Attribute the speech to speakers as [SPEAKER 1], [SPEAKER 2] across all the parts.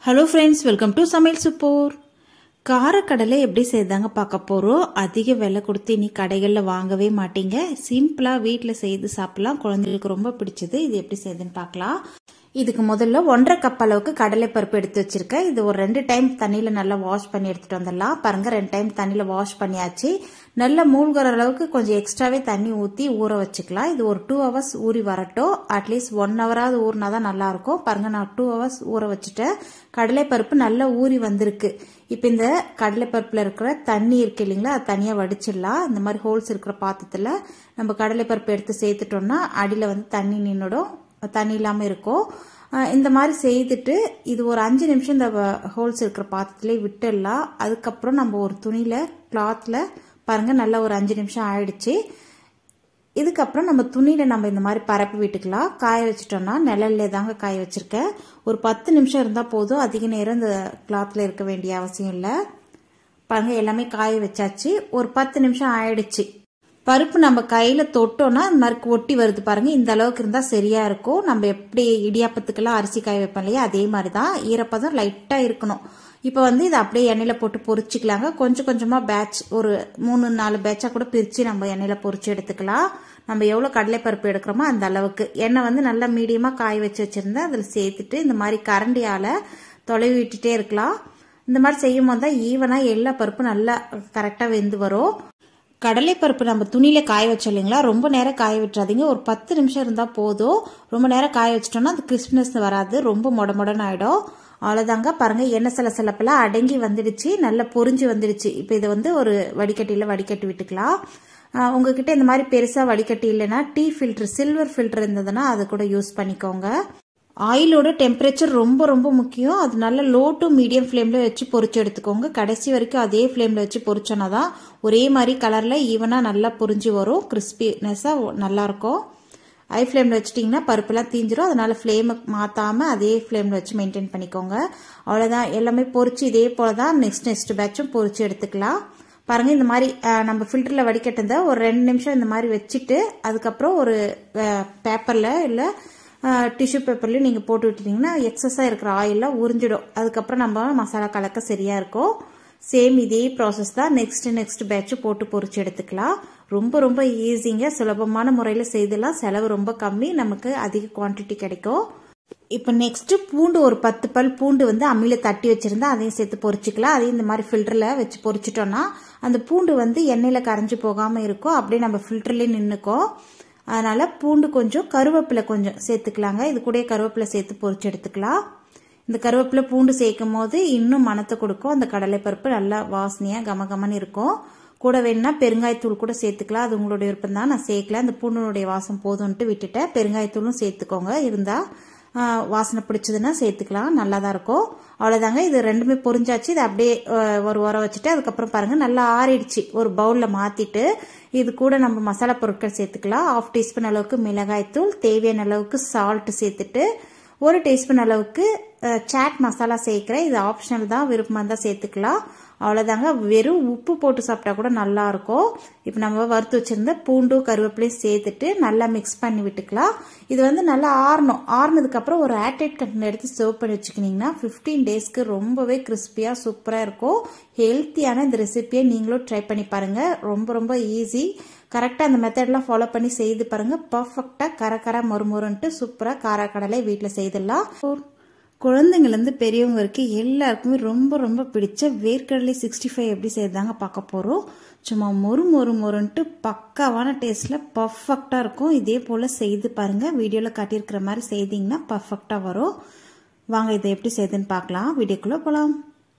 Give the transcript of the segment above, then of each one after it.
[SPEAKER 1] hello friends welcome to சமையல் சுப்போர் காரக்கடலை எப்படி செய்தாங்க பார்க்க போகிறோம் அதிக விலை கொடுத்து இனி கடைகளில் வாங்கவே மாட்டீங்க சிம்பிளாக வீட்டில் செய்து சாப்பிடலாம் குழந்தைகளுக்கு ரொம்ப பிடிச்சது இது எப்படி செய்யுதுன்னு பார்க்கலாம் இதுக்கு முதல்ல ஒன்றரை கப் அளவுக்கு கடலை பருப்பு எடுத்து வச்சிருக்கேன் இது ஒரு ரெண்டு டைம் தண்ணியில் நல்லா வாஷ் பண்ணி எடுத்துட்டு வந்துடலாம் பாருங்க ரெண்டு டைம் தண்ணியில் வாஷ் பண்ணியாச்சு நல்லா மூழ்கிற அளவுக்கு கொஞ்சம் எக்ஸ்ட்ராவே தண்ணி ஊற்றி ஊற வச்சுக்கலாம் இது ஒரு டூ ஹவர்ஸ் ஊறி வரட்டும் அட்லீஸ்ட் ஒன் ஹவராவது ஊறினா தான் நல்லா இருக்கும் பாருங்க நான் டூ ஹவர்ஸ் ஊற வச்சுட்டேன் கடலை பருப்பு நல்லா ஊறி வந்திருக்கு இப்போ இந்த கடலை பருப்பில் இருக்கிற தண்ணி இருக்கு இல்லைங்களா அது தனியாக வடிச்சிடலாம் இந்த மாதிரி ஹோல்ஸ் இருக்கிற பாத்திரத்தில் நம்ம கடலை பருப்பு எடுத்து சேர்த்துட்டோம்னா அடியில் வந்து தண்ணி நின்றுடும் தண்ணி இல்லாமல் இருக்கும் இந்த மாதிரி செய்துட்டு இது ஒரு அஞ்சு நிமிஷம் இந்த ஹோல்ஸ் இருக்கிற பாத்திரத்திலே விட்டுடலாம் அதுக்கப்புறம் நம்ம ஒரு துணியில் கிளாத்தில் பாருங்கள் நல்லா ஒரு அஞ்சு நிமிஷம் ஆயிடுச்சு இதுக்கப்புறம் நம்ம துணியில் நம்ம இந்த மாதிரி பரப்பி விட்டுக்கலாம் காய வச்சிட்டோம்னா நிழல்ல தாங்க காய வச்சிருக்கேன் ஒரு பத்து நிமிஷம் இருந்தால் போதும் அதிக நேரம் இந்த கிளாத்தில் இருக்க வேண்டிய அவசியம் இல்லை பாருங்க எல்லாமே காய வச்சாச்சு ஒரு பத்து நிமிஷம் ஆயிடுச்சு பருப்பு நம்ம கையில் தொட்டோம்னா இந்த மாதிரி ஒட்டி வருது பாருங்க இந்த அளவுக்கு இருந்தால் சரியா இருக்கும் நம்ம எப்படி இடியாப்பத்துக்கெல்லாம் அரிசி காய வைப்போம் இல்லையா அதே மாதிரி தான் ஈரப்பதம் லைட்டாக இருக்கணும் இப்போ வந்து இதை அப்படியே எண்ணெயில் போட்டு பொரிச்சிக்கலாங்க கொஞ்சம் கொஞ்சமாக பேட்ச் ஒரு மூணு நாலு பேட்சாக கூட பிரித்து நம்ம எண்ணெயில் பொரிச்சு எடுத்துக்கலாம் நம்ம எவ்வளோ கடலைப்பருப்பு எடுக்கிறோமோ அந்த அளவுக்கு எண்ணெய் வந்து நல்லா மீடியமாக காய வச்சு வச்சுருந்தேன் அதில் சேர்த்துட்டு இந்த மாதிரி கரண்டியால் தொலைவி விட்டுட்டே இருக்கலாம் இந்த மாதிரி செய்யும் போது தான் ஈவனாக எல்லா பருப்பும் நல்லா கரெக்டாக வெந்து வரும் கடலைப்பருப்பு நம்ம துணியில் காய வச்சோம் இல்லைங்களா ரொம்ப நேரம் காய விட்டுறாதீங்க ஒரு பத்து நிமிஷம் இருந்தால் போதும் ரொம்ப நேரம் காய வச்சிட்டோம்னா அது கிறிஸ்பினஸ் வராது ரொம்ப மொட மொடன்னு ஆகிடும் அவ்வளோதாங்க பாருங்கள் எண்ணெய் சில சிலப்பெல்லாம் அடங்கி வந்துடுச்சு நல்லா பொறிஞ்சு வந்துடுச்சு இப்போ இதை வந்து ஒரு வடிகட்டியில் வடிகட்டி விட்டுக்கலாம் உங்ககிட்ட இந்த மாதிரி பெருசாக வடிகட்டி இல்லைன்னா டீ ஃபில்டர் சில்வர் ஃபில்டர் இருந்ததுன்னா அதை கூட யூஸ் பண்ணிக்கோங்க ஆயிலோட டெம்பரேச்சர் ரொம்ப ரொம்ப முக்கியம் அது நல்ல லோ டு மீடியம் ஃப்ளேமில் வச்சு பொரிச்சு எடுத்துக்கோங்க கடைசி வரைக்கும் அதே ஃப்ளேமில் வச்சு பொரிச்சோன்னா தான் ஒரே மாதிரி கலரில் ஈவனாக நல்லா பொரிஞ்சு வரும் கிறிஸ்பினஸாக நல்லாயிருக்கும் ஹை ஃப்ளேமில் வச்சிட்டிங்கன்னா பருப்புலாம் தீஞ்சிரும் அதனால ஃப்ளேமை மாற்றாமல் அதே ஃப்ளேமில் வச்சு மெயின்டைன் பண்ணிக்கோங்க அவ்வளோதான் எல்லாமே பொரிச்சு இதே போல் தான் நெக்ஸ்ட் நெக்ஸ்ட் பேட்சும் பொரிச்சு எடுத்துக்கலாம் பாருங்கள் இந்த மாதிரி நம்ம ஃபில்டரில் வடிகட்டுறத ஒரு ரெண்டு நிமிஷம் இந்த மாதிரி வச்சுட்டு அதுக்கப்புறம் ஒரு பேப்பரில் இல்லை டிஷ்யூ பேப்பர்லேயும் நீங்கள் போட்டு விட்டுட்டிங்கன்னா எக்ஸஸாக இருக்கிற ஆயிலெலாம் உறிஞ்சிடும் அதுக்கப்புறம் நம்ம மசாலா கலக்க சரியாக இருக்கும் சேம் இதே ப்ராசஸ் தான் நெக்ஸ்ட் நெக்ஸ்ட் பேட்ச் போட்டு பொறிச்சு எடுத்துக்கலாம் ரொம்ப ரொம்ப ஈஸிங்க சுலபமான முறையில் செய்தலாம் செலவு ரொம்ப கம்மி நமக்கு அதிக குவான்டிட்டி கிடைக்கும் இப்போ நெக்ஸ்ட் பூண்டு ஒரு பத்து பல் பூண்டு வந்து அம்மியில் தட்டி வச்சிருந்தா அதையும் சேர்த்து பொரிச்சிக்கலாம் அதையும் இந்த மாதிரி ஃபில்டரில் வச்சு பொரிச்சிட்டோம்னா அந்த பூண்டு வந்து எண்ணெயில் கரைஞ்சி போகாமல் இருக்கும் அப்படியே நம்ம ஃபில்டர்லேயே நின்றுக்கும் அதனால பூண்டு கொஞ்சம் கருவேப்பிலை கொஞ்சம் சேர்த்துக்கலாங்க இது கூட கருவேப்பிலை சேர்த்து பொரிச்சு எடுத்துக்கலாம் இந்த கருவேப்பிலை பூண்டு சேர்க்கும் போது இன்னும் மனத்தை கொடுக்கும் அந்த கடலைப்பருப்பு நல்லா வாசனையாக கமகமன்னு இருக்கும் கூட வேணும்னா பெருங்காயத்தூள் கூட சேர்த்துக்கலாம் அது உங்களுடைய விருப்பம் தான் நான் சேர்க்கல அந்த பூண்டினுடைய வாசம் போதும்ன்ட்டு விட்டுட்டேன் பெருங்காயத்தூளும் சேர்த்துக்கோங்க இருந்தால் வாசனை பிடிச்சதுன்னா சேர்த்துக்கலாம் நல்லா தான் இருக்கும் அவ்வளோதாங்க இது ரெண்டுமே பொரிஞ்சாச்சு இதை அப்படியே ஒரு உரம் வச்சுட்டு அதுக்கப்புறம் பாருங்கள் நல்லா ஆறிடுச்சு ஒரு பவுலில் மாற்றிட்டு இது கூட நம்ம மசாலா பொருட்கள் சேர்த்துக்கலாம் ஆஃப் டீஸ்பூன் அளவுக்கு மிளகாய்த்தூள் தேவையான அளவுக்கு சால்ட் சேர்த்துட்டு ஒரு டீஸ்பூன் அளவுக்கு சாட் மசாலா சேர்க்குறேன் இது ஆப்ஷனல் தான் விருப்பமாக இருந்தால் சேர்த்துக்கலாம் அவ்வளோதாங்க வெறும் உப்பு போட்டு சாப்பிட்டா கூட நல்லா இருக்கும் இப்போ நம்ம வறுத்து வச்சிருந்த பூண்டும் கருவேப்பிலையும் சேர்த்துட்டு நல்லா மிக்ஸ் பண்ணி விட்டுக்கலாம் இது வந்து நல்லா ஆறணும் ஆறுனதுக்கப்புறம் ஒரு ஏர்டைட் கண்டெய்னர் எடுத்து சர்வ் பண்ணி வச்சுக்கிட்டிங்கன்னா ஃபிஃப்டீன் டேஸ்க்கு ரொம்பவே கிறிஸ்பியாக சூப்பராக இருக்கும் ஹெல்த்தியான இந்த ரெசிபியை நீங்களும் ட்ரை பண்ணி பாருங்கள் ரொம்ப ரொம்ப ஈஸி கரெக்டாக அந்த மெத்தட்லாம் ஃபாலோ பண்ணி செய்து பாருங்கள் பர்ஃபெக்டாக கரக்கர மொறுமொறுன்ட்டு சூப்பராக காரக்கடலை வீட்டில் செய்திடலாம் குழந்தைங்கலேருந்து பெரியவங்க வரைக்கும் எல்லாருக்குமே ரொம்ப ரொம்ப பிடிச்ச வேர்க்கடலை சிக்ஸ்டி ஃபைவ் எப்படி செய்தாங்க பார்க்க போகிறோம் சும்மா மொறு மொறு மொறுன்ட்டு பக்காவான டேஸ்ட்டில் பர்ஃபெக்டாக இருக்கும் இதே போல் செய்து பாருங்கள் வீடியோவில் காட்டியிருக்கிற மாதிரி செய்திங்கன்னா பர்ஃபெக்டாக வரும் வாங்க இதை எப்படி செய்யுதுன்னு பார்க்கலாம் வீடியோக்குள்ளே போகலாம்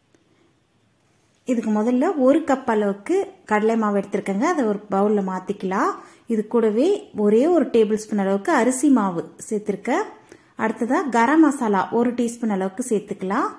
[SPEAKER 1] இதுக்கு முதல்ல ஒரு கப் அளவுக்கு கடலை மாவு எடுத்திருக்கேங்க அதை ஒரு பவுலில் மாற்றிக்கலாம் இது கூடவே ஒரே ஒரு டேபிள் ஸ்பூன் அளவுக்கு அரிசி மாவு சேர்த்துருக்கேன் அடுத்ததாக கரம் மசாலா ஒரு டீஸ்பூன் அளவுக்கு சேர்த்துக்கலாம்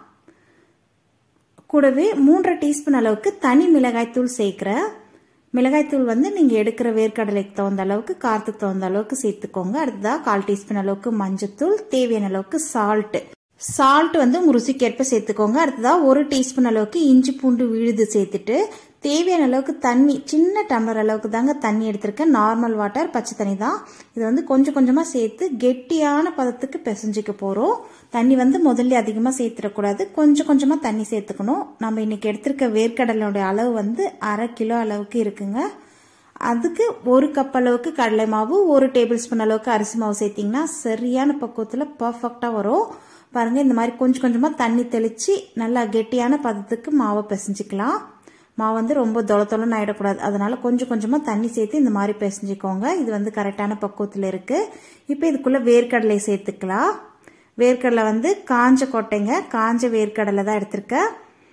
[SPEAKER 1] கூடவே மூன்றரை டீஸ்பூன் அளவுக்கு தனி மிளகாய்த்தூள் சேர்க்குறேன் மிளகாய்த்தூள் வந்து நீங்கள் எடுக்கிற வேர்க்கடலைக்கு தகுந்த அளவுக்கு காரத்துக்கு தகுந்த அளவுக்கு சேர்த்துக்கோங்க அடுத்ததாக கால் டீஸ்பூன் அளவுக்கு மஞ்சத்தூள் தேவையான அளவுக்கு சால்ட்டு சால்ட் வந்து உங்கள் ருசிக்கேற்ப சேர்த்துக்கோங்க அடுத்ததாக ஒரு டீஸ்பூன் அளவுக்கு இஞ்சி பூண்டு விழுது சேர்த்துட்டு தேவையான அளவுக்கு தண்ணி சின்ன டம்ளர் அளவுக்கு தாங்க தண்ணி எடுத்திருக்கேன் நார்மல் வாட்டர் பச்சை தண்ணி தான் இது வந்து கொஞ்சம் கொஞ்சமாக சேர்த்து கெட்டியான பதத்துக்கு பிசைஞ்சிக்க போகிறோம் தண்ணி வந்து முதல்ல அதிகமாக சேர்த்துடக்கூடாது கொஞ்சம் கொஞ்சமாக தண்ணி சேர்த்துக்கணும் நம்ம இன்னைக்கு எடுத்திருக்க வேர்க்கடலோட அளவு வந்து அரை கிலோ அளவுக்கு இருக்குங்க அதுக்கு ஒரு கப் அளவுக்கு கடலை மாவு ஒரு டேபிள் ஸ்பூன் அளவுக்கு அரிசி மாவு சேர்த்திங்கன்னா சரியான பக்குவத்தில் பர்ஃபெக்டாக வரும் பாருங்கள் இந்த மாதிரி கொஞ்சம் கொஞ்சமாக தண்ணி தெளித்து நல்லா கெட்டியான பதத்துக்கு மாவை பிசைஞ்சிக்கலாம் மாவு வந்து ரொம்ப தொலை தொலைன்னு ஆகிடக்கூடாது அதனால கொஞ்சம் கொஞ்சமாக தண்ணி சேர்த்து இந்த மாதிரி பிசைஞ்சிக்கோங்க இது வந்து கரெக்டான பக்குவத்தில் இருக்குது இப்போ இதுக்குள்ளே வேர்க்கடலை சேர்த்துக்கலாம் வேர்க்கடலை வந்து காஞ்ச கொட்டைங்க காஞ்ச வேர்க்கடலை தான் எடுத்திருக்கேன்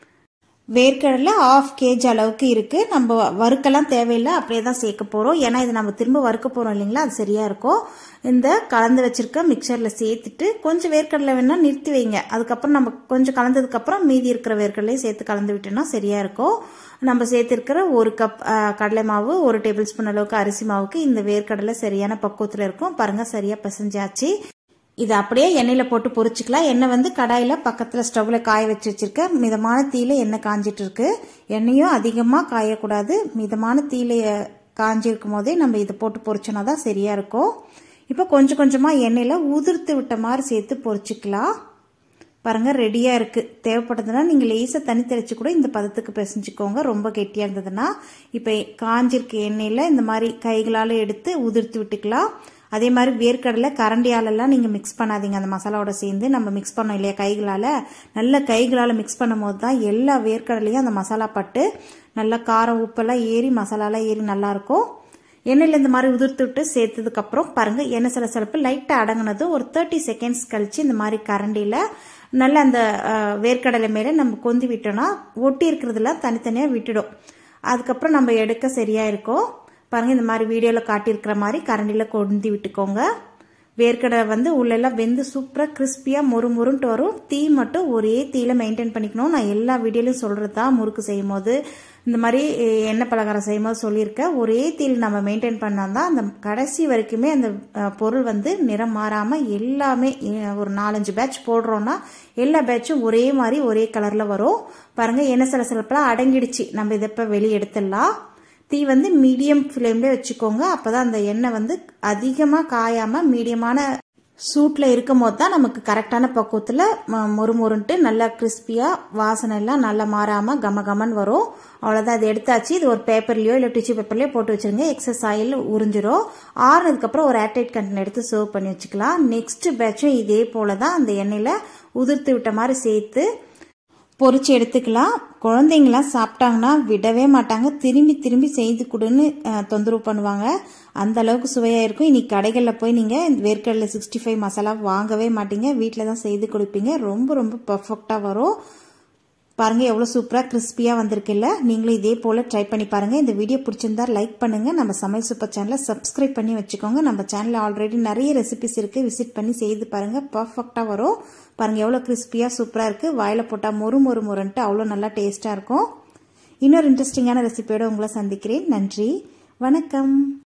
[SPEAKER 1] வேர்க்கடலை ஆஃப் கேஜி அளவுக்கு இருக்குது நம்ம வறுக்கெல்லாம் தேவையில்லை அப்படியே தான் சேர்க்க போகிறோம் ஏன்னா இது நம்ம திரும்ப வறுக்க போகிறோம் இல்லைங்களா அது சரியாக இருக்கும் இந்த கலந்து வச்சுருக்க மிக்சரில் சேர்த்துட்டு கொஞ்சம் வேர்க்கடலை வேணால் நிறுத்தி வைங்க அதுக்கப்புறம் நம்ம கொஞ்சம் கலந்ததுக்கப்புறம் மீதி இருக்கிற வேர்க்கடலையும் சேர்த்து கலந்து விட்டோம்னா சரியாக இருக்கும் நம்ம சேர்த்துருக்கிற ஒரு கப் கடலை மாவு ஒரு டேபிள் ஸ்பூன் அளவுக்கு அரிசி மாவுக்கு இந்த வேர்க்கடலை சரியான பக்குவத்தில் இருக்கும் பாருங்கள் சரியாக பிசைஞ்சாச்சு இது அப்படியே எண்ணெயில் போட்டு பொரிச்சிக்கலாம் எண்ணெய் வந்து கடாயில் பக்கத்தில் ஸ்டவ்வில் காய வச்சு வச்சுருக்கேன் மிதமான தீயில எண்ணெய் காஞ்சிட்டு இருக்கு எண்ணெயும் அதிகமாக காயக்கூடாது மிதமான தீயில காஞ்சிருக்கும் போதே நம்ம இதை போட்டு பொரிச்சோன்னா தான் சரியாக இருக்கும் இப்போ கொஞ்சம் கொஞ்சமாக எண்ணெயில் உதிர்த்து விட்ட மாதிரி சேர்த்து பொரிச்சிக்கலாம் பாருங்கள் ரெடியாக இருக்குது தேவைப்படுதுன்னா நீங்கள் லேசாக தண்ணி தெளிச்சு கூட இந்த பதத்துக்கு பிசைஞ்சுக்கோங்க ரொம்ப கெட்டியாக இருந்ததுன்னா இப்போ காஞ்சிருக்க எண்ணெயில் இந்த மாதிரி கைகளால் எடுத்து உதிர்த்து விட்டுக்கலாம் அதே மாதிரி வேர்க்கடலை கரண்டியாலெல்லாம் நீங்கள் மிக்ஸ் பண்ணாதீங்க அந்த மசாலாவோட சேர்ந்து நம்ம மிக்ஸ் பண்ணோம் இல்லையா கைகளால் நல்ல கைகளால் மிக்ஸ் பண்ணும் போது தான் எல்லா வேர்க்கடலையும் அந்த மசாலா பட்டு நல்லா காரம் உப்பெல்லாம் ஏறி மசாலாலாம் ஏறி நல்லாயிருக்கும் எண்ணெயில் இந்த மாதிரி உதிர்த்து விட்டு சேர்த்ததுக்கப்புறம் பாருங்கள் எண்ணெய் சில சிலப்பு லைட்டாக அடங்கினது ஒரு தேர்ட்டி செகண்ட்ஸ் கழித்து இந்த மாதிரி கரண்டியில் நல்லா அந்த வேர்க்கடலை மேலே நம்ம கொந்தி விட்டோம்னா ஒட்டி இருக்கிறதுலாம் தனித்தனியாக விட்டுடும் அதுக்கப்புறம் நம்ம எடுக்க சரியாக இருக்கும் பாருங்கள் இந்த மாதிரி வீடியோவில் காட்டியிருக்கிற மாதிரி கரண்டியில் கொண்டு விட்டுக்கோங்க வேர்க்கடலை வந்து உள்ளெல்லாம் வெந்து சூப்பராக கிறிஸ்பியாக மொறு மொறுன்ட்டு வரும் தீ மட்டும் ஒரே தீயில மெயின்டைன் பண்ணிக்கணும் நான் எல்லா வீடியோலையும் சொல்கிறது தான் முறுக்கு செய்யும் போது இந்த மாதிரி எண்ணெய் பலகாரம் செய்யும் போது சொல்லியிருக்கேன் ஒரே தீயில் நம்ம மெயின்டைன் பண்ணால் தான் அந்த கடைசி வரைக்குமே அந்த பொருள் வந்து நிறம் மாறாமல் எல்லாமே ஒரு நாலஞ்சு பேட்ச் போடுறோன்னா எல்லா பேட்சும் ஒரே மாதிரி ஒரே கலரில் வரும் பாருங்கள் எண்ணெய் சில சிலப்பெல்லாம் அடங்கிடுச்சு நம்ம இதை இப்போ வெளியே எடுத்துடலாம் தீ வந்து மீடியம் ஃப்ளேம்லேயே வச்சுக்கோங்க அப்போ தான் அந்த எண்ணெய் வந்து அதிகமாக காயாமல் மீடியமான சூட்டில் இருக்கும் போது தான் நமக்கு கரெக்டான பக்குவத்தில் மொறு மொறுன்ட்டு நல்லா கிறிஸ்பியாக வாசனை எல்லாம் நல்லா மாறாமல் கம கமன் வரும் அவ்வளோதான் அது எடுத்தாச்சு இது ஒரு பேப்பர்லையோ இல்லை டிஷ்யூ பேப்பர்லையோ போட்டு வச்சுருங்க எக்ஸஸ் ஆயில் உறிஞ்சிரும் ஆறுனதுக்கப்புறம் ஒரு ஏர்டைட் கண்டெய்னர் எடுத்து சர்வ் பண்ணி வச்சுக்கலாம் நெக்ஸ்ட் பேட்சும் இதே போல தான் அந்த எண்ணெயில் உதிர்த்து விட்ட மாதிரி சேர்த்து பொறிச்சு எடுத்துக்கலாம் குழந்தைங்களாம் சாப்பிட்டாங்கன்னா விடவே மாட்டாங்க திரும்பி திரும்பி செய்து கொடுன்னு தொந்தரவு பண்ணுவாங்க அந்த அளவுக்கு சுவையாக இருக்கும் இன்னைக்கு கடைகளில் போய் நீங்கள் இந்த வேர்க்கடலை சிக்ஸ்டி ஃபைவ் மசாலா வாங்கவே மாட்டீங்க வீட்டில் தான் செய்து கொடுப்பீங்க ரொம்ப ரொம்ப பர்ஃபெக்டாக வரும் பாருங்கள் எவ்வளோ சூப்பராக கிறிஸ்பியாக வந்திருக்குல்ல நீங்களும் இதே போல் ட்ரை பண்ணி பாருங்கள் இந்த வீடியோ பிடிச்சிருந்தா லைக் பண்ணுங்கள் நம்ம சமையல் சூப்பர் சேனலை சப்ஸ்கிரைப் பண்ணி வச்சுக்கோங்க நம்ம சேனலில் ஆல்ரெடி நிறைய ரெசிபிஸ் இருக்குது விசிட் பண்ணி செய்து பாருங்கள் பர்ஃபெக்டாக வரும் பாருங்கள் எவ்வளோ கிறிஸ்பியாக சூப்பராக இருக்குது வாயில் போட்டால் மொறு மொறு மொறுன்ட்டு அவ்வளோ நல்லா டேஸ்ட்டாக இருக்கும் இன்னொரு இன்ட்ரெஸ்டிங்கான ரெசிபியோடு உங்களை சந்திக்கிறேன் நன்றி வணக்கம்